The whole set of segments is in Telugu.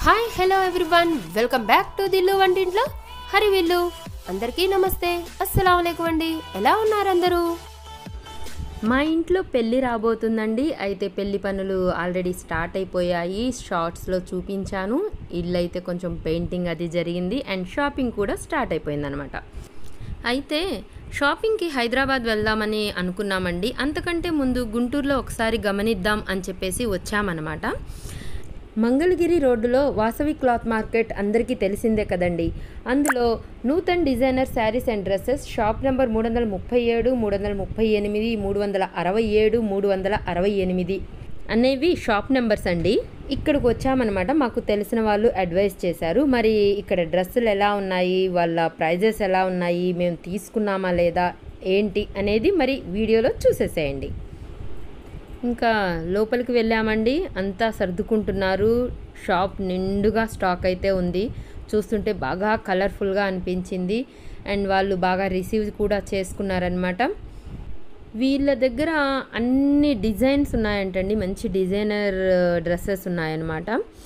hi hello everyone welcome back to దిల్లు వంటింట్లో హరి విల్లు అందరికీ నమస్తే అస్సలం అయికం అండి ఎలా ఉన్నారు అందరూ మా ఇంట్లో పెళ్ళి రాబోతుందండి అయితే పెళ్లి పనులు ఆల్రెడీ స్టార్ట్ అయిపోయాయి షార్ట్స్లో చూపించాను ఇల్లు అయితే కొంచెం పెయింటింగ్ అది జరిగింది అండ్ షాపింగ్ కూడా స్టార్ట్ అయిపోయిందనమాట అయితే షాపింగ్కి హైదరాబాద్ వెళ్దామని అనుకున్నామండి అంతకంటే ముందు గుంటూరులో ఒకసారి గమనిద్దాం అని చెప్పేసి వచ్చామన్నమాట మంగళగిరి రోడ్డులో వాసవి క్లాత్ మార్కెట్ అందరికీ తెలిసిందే కదండి అందులో Nutan designer sarees and dresses shop number మూడు వందల ముప్పై ఏడు మూడు వందల ముప్పై ఎనిమిది మూడు వందల అరవై ఏడు మూడు వందల అరవై ఎనిమిది అనేవి షాప్ నెంబర్స్ అండి ఇక్కడికి వచ్చామన్నమాట మాకు తెలిసిన వాళ్ళు అడ్వైస్ చేశారు మరి ఇక్కడ డ్రెస్సులు ఎలా ఉన్నాయి వాళ్ళ ప్రైజెస్ ఎలా ఉన్నాయి మేము తీసుకున్నామా లేదా ఏంటి అనేది మరి వీడియోలో చూసేసేయండి ఇంకా లోపలికి వెళ్ళామండి అంతా సర్దుకుంటున్నారు షాప్ నిండుగా స్టాక్ అయితే ఉంది చూస్తుంటే బాగా కలర్ఫుల్గా అనిపించింది అండ్ వాళ్ళు బాగా రిసీవ్ కూడా చేసుకున్నారనమాట వీళ్ళ దగ్గర అన్ని డిజైన్స్ ఉన్నాయంటండి మంచి డిజైనర్ డ్రెస్సెస్ ఉన్నాయన్నమాట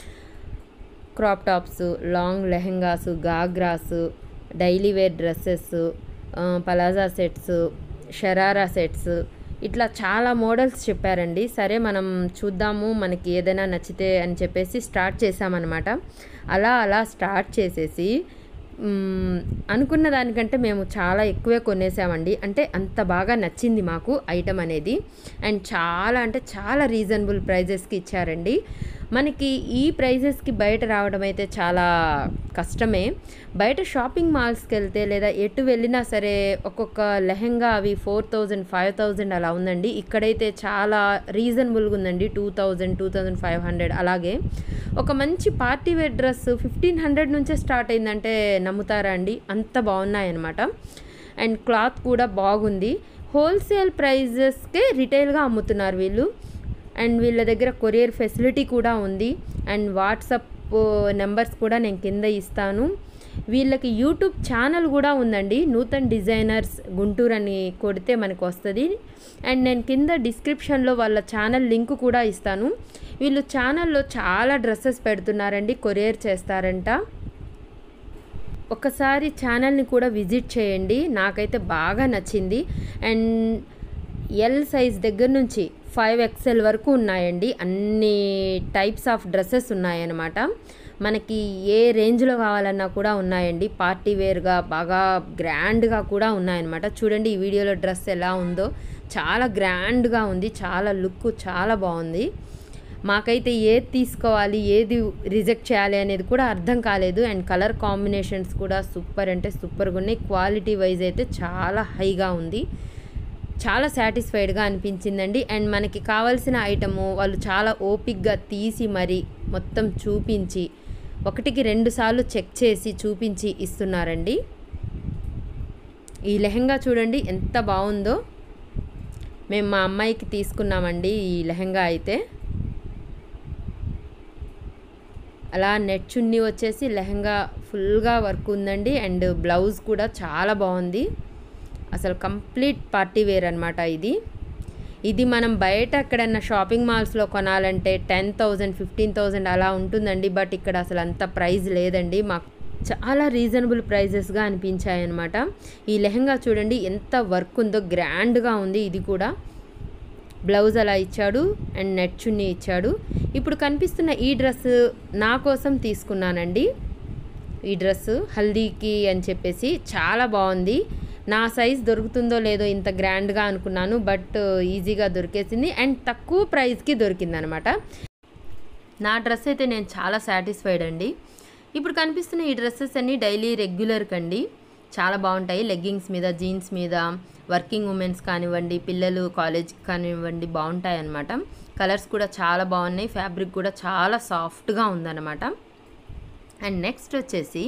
crop tops long lehengas ghagras daily wear dresses palazzo sets sharara sets ఇట్లా చాలా మోడల్స్ చెప్పారండి సరే మనం చూద్దాము మనకి ఏదైనా నచ్చితే అని చెప్పేసి స్టార్ట్ చేసామన్నమాట అలా అలా స్టార్ట్ చేసేసి మ్మ్, అనుకున్న దానికంటే మేము చాలా ఎక్కువే కొనేసామండి అంటే అంత బాగా నచ్చింది మాకు ఐటమ్ అనేది అండ్ చాలా అంటే చాలా రీజనబుల్ ప్రైజెస్కి ఇచ్చారండి మనకి ఈ ప్రైజెస్కి బయట రావడం అయితే చాలా కష్టమే బయట షాపింగ్ మాల్స్కి వెళ్తే లేదా ఎటు వెళ్ళినా సరే ఒక్కొక్క లెహెంగా అవి ఫోర్ థౌజండ్ ఫైవ్ థౌజండ్ అలా ఉందండి ఇక్కడైతే చాలా రీజనబుల్గా ఉందండి two thousand two thousand five hundred అలాగే ఒక మంచి party wear dress fifteen hundred నుంచే స్టార్ట్ అయిందంటే నమ్ముతారా అండి అంత బాగున్నాయన్నమాట అండ్ క్లాత్ కూడా బాగుంది హోల్సేల్ ప్రైజెస్కే రిటైల్గా అమ్ముతున్నారు వీళ్ళు అండ్ వీళ్ళ దగ్గర కొరియర్ ఫెసిలిటీ కూడా ఉంది అండ్ వాట్సాప్ నెంబర్స్ కూడా నేను కింద ఇస్తాను వీళ్ళకి యూట్యూబ్ ఛానల్ కూడా ఉందండి నూతన్ డిజైనర్స్ గుంటూరు అని కొడితే మనకు వస్తుంది అండ్ నేను కింద డిస్క్రిప్షన్లో వాళ్ళ ఛానల్ లింక్ కూడా ఇస్తాను వీళ్ళు ఛానల్లో చాలా డ్రెస్సెస్ పెడుతున్నారండి కొరియర్ చేస్తారంట ఒకసారి ఛానల్ని కూడా విజిట్ చేయండి నాకైతే బాగా నచ్చింది అండ్ ఎల్ సైజ్ దగ్గర నుంచి ఫైవ్ ఎక్స్ఎల్ వరకు ఉన్నాయండి అన్ని టైప్స్ ఆఫ్ డ్రెస్సెస్ ఉన్నాయన్నమాట మనకి ఏ రేంజ్లో కావాలన్నా కూడా ఉన్నాయండి పార్టీ వేర్గా బాగా గ్రాండ్గా కూడా ఉన్నాయన్నమాట చూడండి ఈ వీడియోలో డ్రెస్ ఎలా ఉందో చాలా గ్రాండ్గా ఉంది చాలా లుక్ చాలా బాగుంది మాకైతే ఏది తీసుకోవాలి ఏది రిజెక్ట్ చేయాలి అనేది కూడా అర్థం కాలేదు అండ్ కలర్ కాంబినేషన్స్ కూడా సూపర్ అంటే సూపర్గా ఉన్నాయి క్వాలిటీ వైజ్ అయితే చాలా హైగా ఉంది చాలా సాటిస్ఫైడ్గా అనిపించిందండి అండ్ మనకి కావాల్సిన ఐటము వాళ్ళు చాలా ఓపిక్గా తీసి మరి మొత్తం చూపించి ఒకటికి రెండు సార్లు చెక్ చేసి చూపించి ఇస్తున్నారండి ఈ లెహంగా చూడండి ఎంత బాగుందో మేము మా అమ్మాయికి తీసుకున్నామండి ఈ లెహంగా అయితే అలా నెట్ చున్నీ వచ్చేసి లెహంగా ఫుల్గా వర్క్ ఉందండి అండ్ బ్లౌజ్ కూడా చాలా బాగుంది అసలు కంప్లీట్ పార్టీ వేర్ అనమాట ఇది ఇది మనం బయట ఎక్కడన్నా షాపింగ్ మాల్స్లో కొనాలంటే టెన్ థౌజండ్ ఫిఫ్టీన్ థౌజండ్ అలా ఉంటుందండి బట్ ఇక్కడ అసలు అంత ప్రైస్ లేదండి మాకు చాలా రీజనబుల్ ప్రైజెస్గా అనిపించాయి అనమాట ఈ లెహంగా చూడండి ఎంత వర్క్ ఉందో గ్రాండ్గా ఉంది ఇది కూడా బ్లౌజ్ అలా ఇచ్చాడు అండ్ నెట్ చున్నీ ఇచ్చాడు ఇప్పుడు కనిపిస్తున్న ఈ డ్రెస్ నా కోసం తీసుకున్నానండి ఈ డ్రెస్ హల్దీకి అని చెప్పేసి చాలా బాగుంది నా సైజ్ దొరుకుతుందో లేదో ఇంత గ్రాండ్గా అనుకున్నాను బట్ ఈజీగా దొరికేసింది అండ్ తక్కువ ప్రైస్కి దొరికింది అనమాట నా డ్రెస్ అయితే నేను చాలా సాటిస్ఫైడ్ అండి ఇప్పుడు కనిపిస్తున్న ఈ డ్రెస్సెస్ అన్నీ డైలీ రెగ్యులర్ కండి చాలా బాగుంటాయి లెగ్గింగ్స్ మీద జీన్స్ మీద వర్కింగ్ ఉమెన్స్ కానివ్వండి పిల్లలు కాలేజ్కి కానివ్వండి బాగుంటాయి అన్నమాట కలర్స్ కూడా చాలా బాగున్నాయి ఫ్యాబ్రిక్ కూడా చాలా సాఫ్ట్గా ఉందన్నమాట అండ్ నెక్స్ట్ వచ్చేసి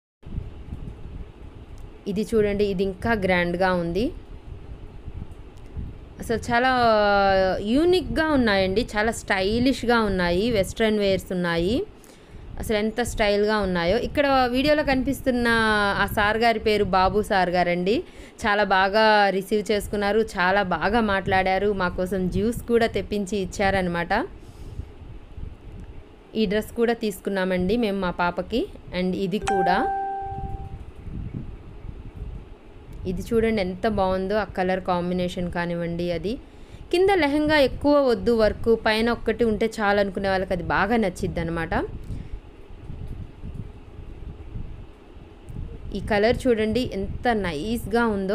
ఇది చూడండి ఇది ఇంకా గ్రాండ్గా ఉంది అసలు చాలా యూనిక్గా ఉన్నాయండి చాలా స్టైలిష్గా ఉన్నాయి వెస్ట్రన్ వేర్స్ ఉన్నాయి అసలు ఎంత స్టైల్గా ఉన్నాయో ఇక్కడ వీడియోలో కనిపిస్తున్న ఆ సార్ గారి పేరు బాబు సార్ గారండి చాలా బాగా రిసీవ్ చేసుకున్నారు చాలా బాగా మాట్లాడారు మా కోసం జ్యూస్ కూడా తెప్పించి ఇచ్చారనమాట ఈ డ్రెస్ కూడా తీసుకున్నామండి మేము మా పాపకి అండ్ ఇది కూడా ఇది చూడండి ఎంత బాగుందో ఆ కలర్ కాంబినేషన్ కానివ్వండి అది కింద లెహంగా ఎక్కువ వద్దు వర్క్ పైన ఒక్కటి ఉంటే చాలు అనుకునే వాళ్ళకి అది బాగా నచ్చిద్ది అనమాట ఈ కలర్ చూడండి ఎంత నైస్గా ఉందో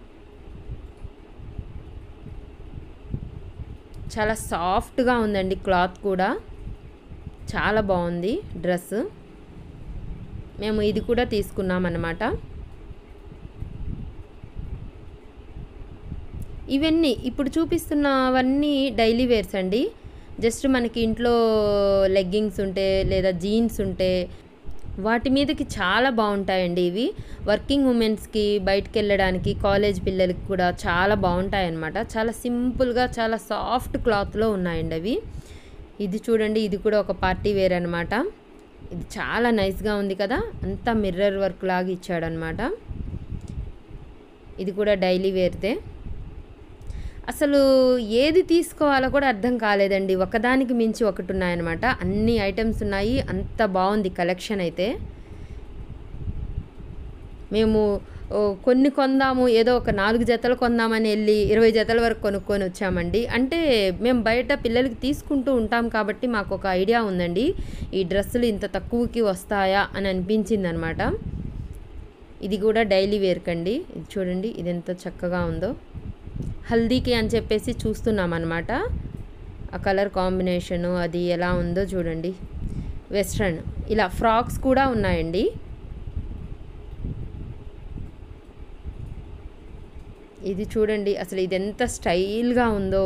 చాలా సాఫ్ట్గా ఉందండి క్లాత్ కూడా చాలా బాగుంది డ్రెస్ మేము ఇది కూడా తీసుకున్నాం అన్నమాట ఇవన్నీ ఇప్పుడు చూపిస్తున్నవన్నీ డైలీ వేర్స్ అండి జస్ట్ మనకి ఇంట్లో లెగ్గింగ్స్ ఉంటే లేదా జీన్స్ ఉంటే వాటి మీదకి చాలా బాగుంటాయండి ఇవి వర్కింగ్ ఉమెన్స్కి బయటకు వెళ్ళడానికి కాలేజ్ పిల్లలకి కూడా చాలా బాగుంటాయి అన్నమాట చాలా సింపుల్గా చాలా సాఫ్ట్ క్లాత్లో ఉన్నాయండి అవి ఇది చూడండి ఇది కూడా ఒక పార్టీ వేర్ అనమాట ఇది చాలా నైస్గా ఉంది కదా అంతా మిర్రర్ వర్క్ లాగా ఇచ్చాడనమాట ఇది కూడా డైలీ వేర్తే అసలు ఏది తీసుకోవాలో కూడా అర్థం కాలేదండి ఒకదానికి మించి ఒకటి ఉన్నాయన్నమాట అన్ని ఐటమ్స్ ఉన్నాయి అంత బాగుంది కలెక్షన్ అయితే మేము ఓ, కొన్ని కొందాము ఏదో ఒక నాలుగు జతలు కొందామని వెళ్ళి ఇరవై జతల వరకు కొనుక్కొని వచ్చామండి అంటే మేము బయట పిల్లలకి తీసుకుంటూ ఉంటాం కాబట్టి మాకు ఒక ఐడియా ఉందండి ఈ డ్రెస్సులు ఇంత తక్కువకి వస్తాయా అని అనిపించింది అనమాట ఇది కూడా డైలీ వేర్కండి ఇది చూడండి ఇది ఎంత చక్కగా ఉందో హల్దీకి అని చెప్పేసి చూస్తున్నాం అనమాట ఆ కలర్ కాంబినేషను అది ఎలా ఉందో చూడండి వెస్ట్రన్ ఇలా ఫ్రాక్స్ కూడా ఉన్నాయండి ఇది చూడండి అసలు ఇది ఎంత స్టైల్గా ఉందో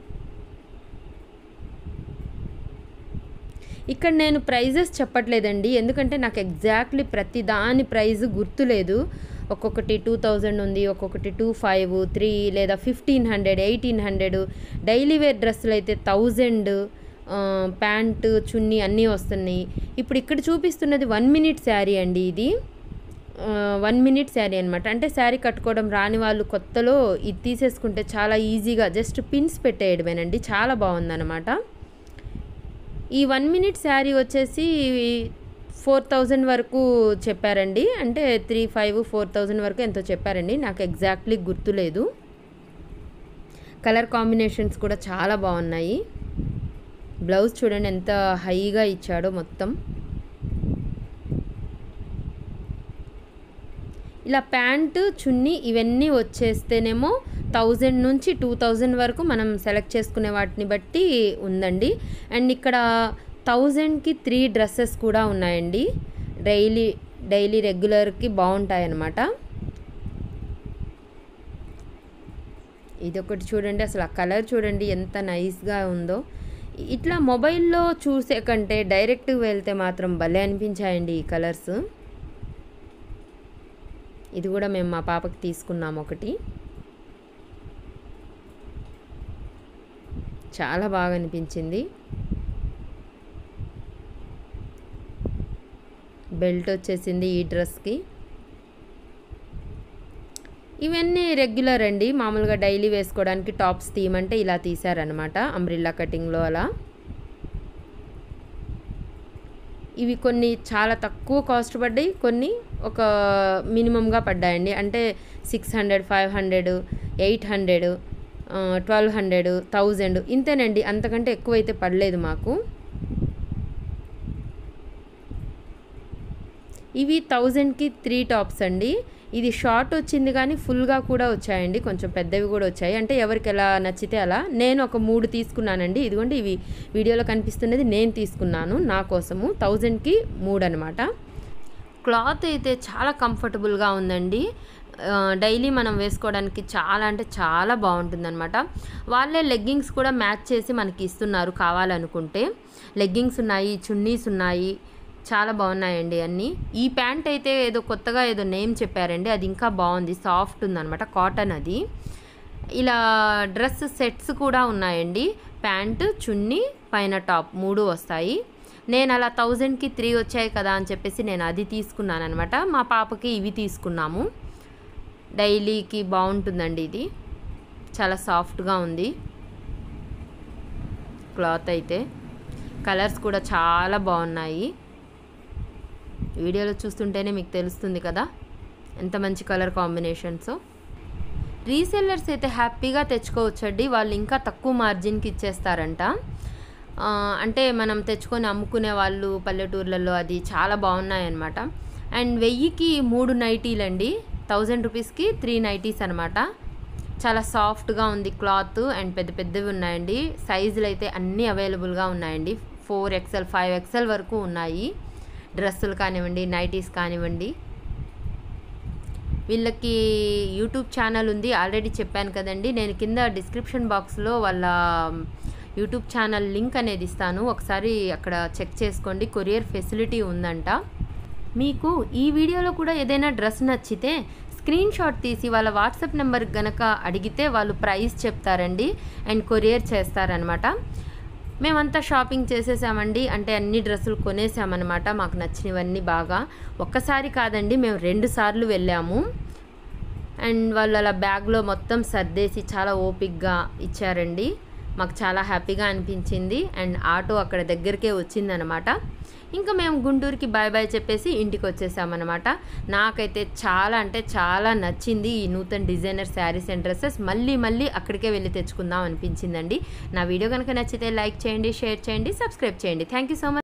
ఇక్కడ నేను ప్రైజెస్ చెప్పట్లేదండి ఎందుకంటే నాకు ఎగ్జాక్ట్లీ ప్రతి దాని ప్రైజ్ గుర్తులేదు ఒక్కొక్కటి టూ థౌజండ్ ఉంది ఒక్కొక్కటి టూ ఫైవ్ త్రీ లేదా fifteen hundred eighteen hundred daily wear డ్రెస్సులు అయితే థౌజండ్ ప్యాంటు చున్నీ అన్నీ వస్తున్నాయి ఇప్పుడు ఇక్కడ చూపిస్తున్నది వన్ మినిట్ శారీ అండి ఇది వన్ మినిట్ శారీ అనమాట అంటే శారీ కట్టుకోవడం రాని వాళ్ళు కొత్తలో ఇది తీసేసుకుంటే చాలా ఈజీగా జస్ట్ పిన్స్ పెట్టేయడమేనండి చాలా బాగుందన్నమాట ఈ వన్ మినిట్ శారీ వచ్చేసి ఫోర్ థౌజండ్ వరకు చెప్పారండి అంటే త్రీ ఫైవ్ ఫోర్ థౌజండ్ వరకు ఎంతో చెప్పారండి నాకు ఎగ్జాక్ట్లీ గుర్తులేదు కలర్ కాంబినేషన్స్ కూడా చాలా బాగున్నాయి బ్లౌజ్ చూడండి ఎంత హైగా ఇచ్చాడో మొత్తం ఇలా ప్యాంటు చున్నీ ఇవన్నీ వచ్చేస్తేనేమో థౌజండ్ నుంచి టూ థౌజండ్ వరకు మనం సెలెక్ట్ చేసుకునే వాటిని బట్టి ఉందండి అండ్ ఇక్కడ థౌజండ్కి త్రీ డ్రెస్సెస్ కూడా ఉన్నాయండి డైలీ డైలీ రెగ్యులర్కి బాగుంటాయి అన్నమాట ఇది ఒకటి చూడండి అసలు ఆ కలర్ చూడండి ఎంత నైస్గా ఉందో ఇట్లా మొబైల్లో చూసే కంటే డైరెక్ట్ వెళ్తే మాత్రం భలే అనిపించాయండి ఈ కలర్స్ ఇది కూడా మేము మా పాపకి తీసుకున్నాం ఒకటి చాలా బాగా అనిపించింది బెల్ట్ వచ్చేసింది ఈ డ్రెస్కి ఇవన్నీ రెగ్యులర్ అండి మామూలుగా డైలీ వేసుకోవడానికి టాప్స్ తీయమంటే ఇలా తీశారనమాట అంబ్రిల్లా కటింగ్లో అలా ఇవి కొన్ని చాలా తక్కువ కాస్ట్ పడ్డాయి కొన్ని ఒక మినిమంగా పడ్డాయండి అంటే six hundred five hundred eight hundred twelve hundred thousand ఇంతేనండి అంతకంటే ఎక్కువైతే పడలేదు మాకు ఇవి థౌజండ్కి త్రీ టాప్స్ అండి ఇది షార్ట్ వచ్చింది కానీ ఫుల్గా కూడా వచ్చాయండి కొంచెం పెద్దవి కూడా వచ్చాయి అంటే ఎవరికి ఎలా నచ్చితే అలా నేను ఒక మూడు తీసుకున్నానండి ఇదిగోండి ఇవి వీడియోలో కనిపిస్తున్నది నేను తీసుకున్నాను నా కోసము థౌజండ్కి మూడు అనమాట క్లాత్ అయితే చాలా కంఫర్టబుల్గా ఉందండి డైలీ మనం వేసుకోవడానికి చాలా అంటే చాలా బాగుంటుంది అనమాట వాళ్ళే లెగ్గింగ్స్ కూడా మ్యాచ్ చేసి మనకి ఇస్తున్నారు కావాలనుకుంటే లెగ్గింగ్స్ ఉన్నాయి చున్నీస్ ఉన్నాయి చాలా బాగున్నాయండి అన్నీ ఈ ప్యాంట్ అయితే ఏదో కొత్తగా ఏదో నేమ్ చెప్పారండి అది ఇంకా బాగుంది సాఫ్ట్ ఉందన్నమాట కాటన్ అది ఇలా డ్రెస్ సెట్స్ కూడా ఉన్నాయండి ప్యాంట్ చున్నీ పైన టాప్ మూడు వస్తాయి నేను అలా థౌజండ్కి త్రీ వచ్చాయి కదా అని చెప్పేసి నేను అది తీసుకున్నాను అనమాట మా పాపకి ఇవి తీసుకున్నాము డైలీకి బాగుంటుందండి ఇది చాలా సాఫ్ట్గా ఉంది క్లాత్ అయితే కలర్స్ కూడా చాలా బాగున్నాయి వీడియోలో చూస్తుంటేనే మీకు తెలుస్తుంది కదా ఎంత మంచి కలర్ కాంబినేషన్స్ రీసెల్లర్స్ అయితే హ్యాపీగా తెచ్చుకోవచ్చండి వాళ్ళు ఇంకా తక్కువ మార్జిన్కి ఇచ్చేస్తారంట ఆ, అంటే మనం తెచ్చుకొని అమ్ముకునే వాళ్ళు పల్లెటూర్లలో అది చాలా బాగున్నాయన్నమాట అండ్ వెయ్యికి మూడు నైటీలండి థౌజండ్ రూపీస్కి త్రీ నైటీస్ అనమాట చాలా సాఫ్ట్గా ఉంది క్లాత్ అండ్ పెద్ద పెద్దవి ఉన్నాయండి సైజులు అయితే అన్నీ అవైలబుల్గా ఉన్నాయండి ఫోర్ ఎక్సెల్ ఫైవ్ ఎక్సెల్ వరకు ఉన్నాయి డ్రెస్సులు కానివ్వండి నైటీస్ కానివ్వండి వీళ్ళకి యూట్యూబ్ ఛానల్ ఉంది ఆల్రెడీ చెప్పాను కదండి నేను కింద డిస్క్రిప్షన్ బాక్స్లో వాళ్ళ యూట్యూబ్ ఛానల్ లింక్ అనేది ఇస్తాను ఒకసారి అక్కడ చెక్ చేసుకోండి కొరియర్ ఫెసిలిటీ ఉందంట మీకు ఈ వీడియోలో కూడా ఏదైనా డ్రెస్ నచ్చితే స్క్రీన్ షాట్ తీసి వాళ్ళ వాట్సాప్ నెంబర్ గనక అడిగితే వాళ్ళు ప్రైస్ చెప్తారండి అండ్ కొరియర్ చేస్తారనమాట మేమంతా షాపింగ్ చేసేసామండి అంటే అన్ని డ్రెస్సులు కొనేసామన్నమాట మాకు నచ్చినవన్నీ బాగా ఒక్కసారి కాదండి మేము రెండు సార్లు వెళ్ళాము అండ్ వాళ్ళు అలా బ్యాగ్లో మొత్తం సర్దేసి చాలా ఓపిక్గా ఇచ్చారండి మాకు చాలా హ్యాపీగా అనిపించింది అండ్ ఆటో అక్కడ దగ్గరికే వచ్చిందనమాట ఇంకా మేము గుంటూరుకి బాయ్ బాయ్ చెప్పేసి ఇంటికి వచ్చేసామన్నమాట నాకైతే చాలా అంటే చాలా నచ్చింది ఈ Nutan designer sarees and dresses మళ్ళీ మళ్ళీ అక్కడికే వెళ్ళి తెచ్చుకుందాం అనిపించిందండి నా వీడియో కనుక నచ్చితే లైక్ చేయండి షేర్ చేయండి సబ్స్క్రైబ్ చేయండి థ్యాంక్ యూ సో మచ్